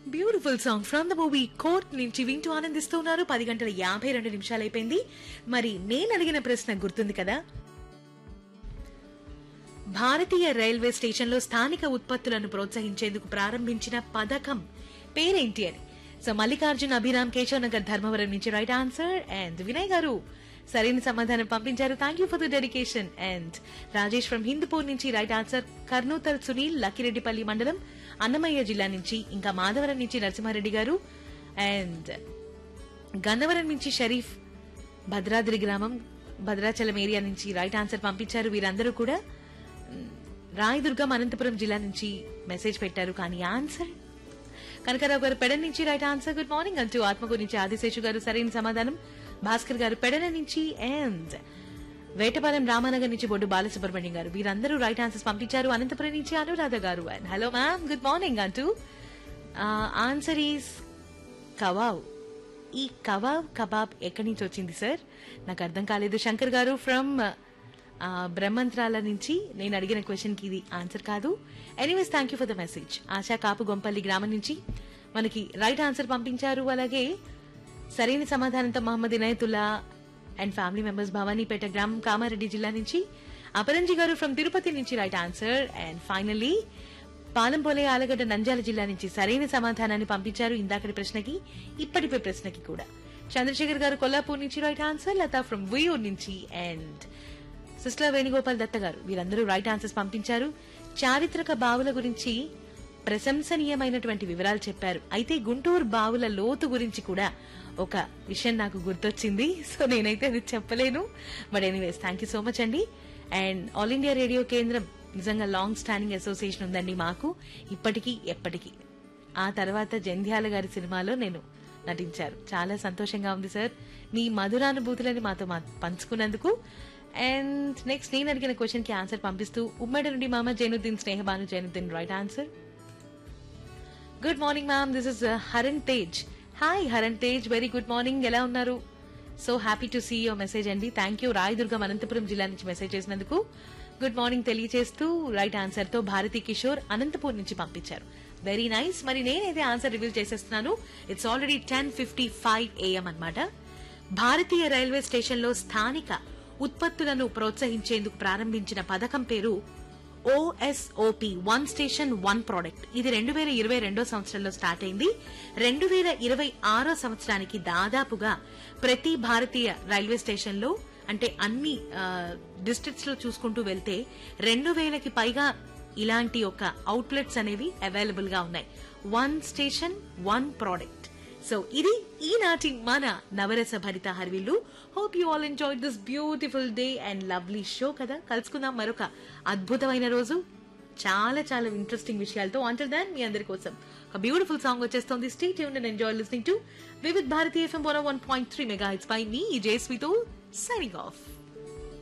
beautiful song from the movie Court నుంచి వింటూ ఆనందిస్తున్నారు పది గంటల యాభై రెండు నిమిషాలు అయిపోయింది మరి నేను అడిగిన ప్రశ్న గుర్తుంది కదా భారతీయ రైల్వే స్టేషన్లో స్థానిక ఉత్పత్తులను ప్రోత్సహించేందుకు ప్రారంభించిన పథకం పేరేంటి అని సో మల్లికార్జున్ అభిరామ్ కేశవ్ నగర్ ధర్మవరం నుంచి రైట్ ఆన్సర్ అండ్ వినయ్ గారు సరైన సమాధానం పంపించారు thank you for the dedication and Rajesh from Hindupur నుంచి రైట్ ఆన్సర్ కర్నూతల్ సునీల్ లక్కిరెడ్డిపల్లి మండలం అన్నమయ్య జిల్లా నుంచి ఇంకా మాధవరం నుంచి నరసింహారెడ్డి గారు అండ్ గన్నవరం నుంచి షరీఫ్ భద్రాద్రి గ్రామం భద్రాచలం ఏరియా నుంచి రైట్ ఆన్సర్ పంపించారు వీరందరూ కూడా మ్, రాయదుర్గం అనంతపురం జిల్లా నుంచి మెసేజ్ పెట్టారు కానీ ఆన్సర్ కనకరావు గారు పెడన్ నుంచి రైట్ ఆన్సర్ గుడ్ మార్నింగ్ అంటూ ఆత్మకూరు నుంచి ఆదిశేషు గారు సరైన సమాధానం భాస్కర్ గారు పెడన నుంచి అండ్ వేటపాలెం రామానగర్ నుంచి బొడ్డు బాలసుబ్రహ్మణ్యం గారు వీరందరూ రైట్ ఆన్సర్స్ పంపించారు అనంతపురం నుంచి అనురాధ గారు and hello ma'am good morning అంటూ ఆన్సర్ ఈస్ కవావ్ ఈ కబాబ్ కబాబ్ ఎక్కడి నుంచి వచ్చింది సార్ నాకు అర్థం కాలేదు శంకర్ గారు ఫ్రమ్ బ్రహ్మంత్రాల నుంచి నేను అడిగిన క్వశ్చన్ కి ఇది ఆన్సర్ కాదు anyways thank you for the message Asha Kapu Gompalli గ్రామం నుంచి మనకి రైట్ ఆన్సర్ పంపించారు అలాగే సరైన సమాధానంతో Mohammed Inayatullah and family members Bhavanipet గ్రామం కామారెడ్డి జిల్లా నుంచి అపరంజి గారు ఫ్రమ్ తిరుపతి నుంచి రైట్ ఆన్సర్ అండ్ ఫైనల్లీ పాలంపోలే ఆలగడ్డ నంద్యాల జిల్లా నుంచి సరైన సమాధానాన్ని పంపించారు ఇందాకటి ప్రశ్నకి ఇప్పటిపై ప్రశ్నకి కూడా చంద్రశేఖర్ గారు కొల్లాపూర్ నుంచి right answer Latha from Viyyur నుంచి అండ్ సిస్టర్ వేణుగోపాల్ దత్త గారు వీరందరూ రైట్ ఆన్సర్స్ పంపించారు చారిత్రక బావుల గురించి ప్రశంసనీయమైనటువంటి వివరాలు చెప్పారు అయితే గుంటూరు బావుల లోతు గురించి కూడా ఒక విషయం నాకు గుర్తొచ్చింది సో నేనైతే అది చెప్పలేను but anyways thank you so much అండి అండ్ ఆల్ ఇండియా రేడియో కేంద్రం నిజంగా లాంగ్ స్టాండింగ్ అసోసియేషన్ ఉందండి మాకు ఇప్పటికీ ఎప్పటికీ ఆ తర్వాత జంధ్యాల గారి సినిమాలో నేను నటించారు చాలా సంతోషంగా ఉంది సార్ మీ మధురానుభూతులని మాతో మా పంచుకున్నందుకు అండ్ నెక్స్ట్ నేను అడిగిన క్వశ్చన్ కి ఆన్సర్ పంపిస్తూ ఉమ్మడి నుండి మామ Zainuddin Snehabanu Zainuddin right answer good morning ma'am this is Haran Tej hi Haran Tej very good morning ఎలా ఉన్నారు so happy to see your message అండి థ్యాంక్ యూ రాయదుర్గం అనంతపురం జిల్లా నుంచి మెసేజ్ చేసినందుకు గుడ్ మార్నింగ్ తెలియజేస్తూ రైట్ ఆన్సర్ తో భారతీ కిషోర్ అనంతపూర్ నుంచి పంపించారు వెరీ నైస్ మరి నేనైతే ఆన్సర్ రివీల్ చేసేస్తున్నాను it's already ten fifty five AM అనమాట భారతీయ రైల్వే స్టేషన్లో స్థానిక ఉత్పత్తులను ప్రోత్సహించేందుకు ప్రారంభించిన పథకం పేరు OSOP one station one product ఇది రెండు వేల ఇరవై రెండో సంవత్సరంలో స్టార్ట్ అయింది రెండు వేల ఇరవై ఆరో సంవత్సరానికి దాదాపుగా ప్రతి భారతీయ రైల్వే స్టేషన్లో అంటే అన్ని డిస్ట్రిక్ట్స్ లో చూసుకుంటూ వెళ్తే రెండు వేలకి పైగా ఇలాంటి ఒక అవుట్లెట్స్ అనేవి అవైలబుల్ గా ఉన్నాయి one station one product so ఇది ఈనాటి మన Navarasa Bharitha Harivillu hope you all enjoy this beautiful day and lovely show కదా కలుసుకుందాం మరొక అద్భుతమైన రోజు చాలా చాలా ఇంట్రెస్టింగ్ విషయాలతో అంటల్ దాన్ మీ అందరి కోసం ఒక బ్యూటిఫుల్ సాంగ్ వచ్చేస్తుంది stay tune and enjoy listening to Vividh Bharati FM one point three mega hits by మీ జేస్వితో సైనింగ్ ఆఫ్